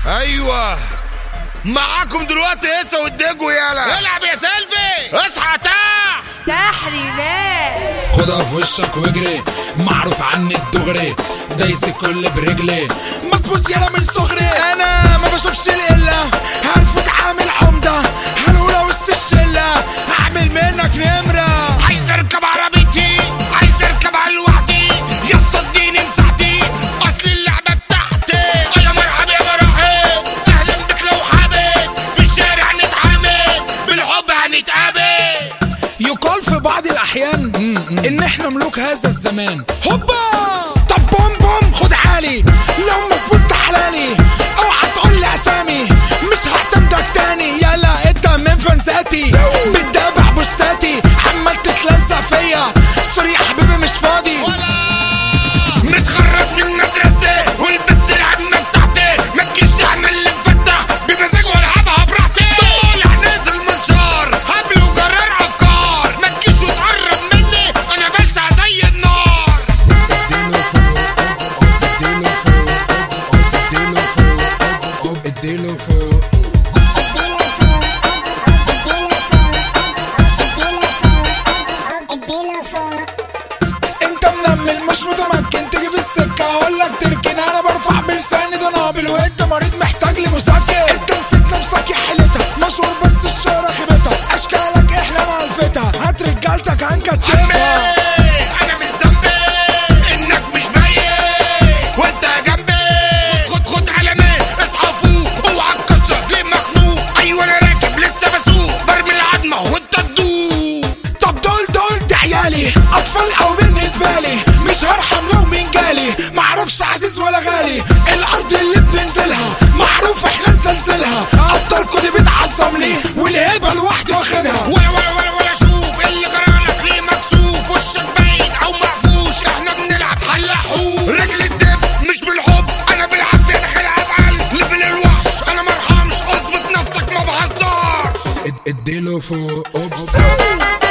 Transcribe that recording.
ايوه معاكم دلوقتي هيسا والدجو يالا العب يا سيلفي اصحى تحت تحريمات خدها في وشك واجري معروف عني الدغري دايس الكل برجلي مظبوط يلا من صغري انا ما بشوفش الا هنفوت عامل عمده هنقولها وسط الشله هعمل منك نمره عايز اركب عربيتي عايز اركب على لوحدي يا اسطى اديني مساحتي اصل اللعبه بتاعتي يا مرحب يا مرحب اهلا بك لو حابب في الشارع نتعامل بالحب هنتقابل يقال في بعض الاحيان ان احنا ملوك هذا الزمان هوبا طب بوم بوم خد عالي لو مظبوط حلالي اوعى تقول لي اسامي مش هعتمدك تاني يلا انت من فانزاتي بتتابع بوستاتي عمال تتلزق فيا سوري يا حبيبي مش فاضي متخرج من مدرسة ولبست العمة بتاعتي ما تجيش تعمل لي مفتح بمزاج والعبها براحتي طالع نازل منشار هبل وجرار افكار ما تجيش وتقرب مني انا بلسع زي النار اديله فوق انت منمل مش متمكن تيجي في السكه هقول لك تركن انا برفع بلساني ده نابل وانت مريض محتاج لي مسكن انت نسيت نفسك يا حيلتها مشهور بس الشهرة خيبتها اشكالك احنا مالفتها هات رجالتك هنكتفها انا مش ذنبي انك مش باين وانت جنبي خد خد علامات اصحى فوق اوعى تكشر ليه مخنوق ايوه انا راكب لسه بسوق برمي العظمه وانت تدوق طب دول دول ده عيالي اطفال او بالنسبه لي مش هرحم لو مين جالي معرفش عزيز ولا غالي الارض اللي بننزلها معروف احنا نزلزلها ابطالكوا دي بتعظم لي والهبه لوحدي واخدها ولا ولا ولا ولا شوف اللي جرالك ليه مكسوف وشك باين او مقفوش احنا بنلعب حلاحوش رجل الدب مش بالحب انا بالعافيه داخلها بقلب ليفل الوحش انا مرحمش اظبط نفسك ما بهزرش اديله فوق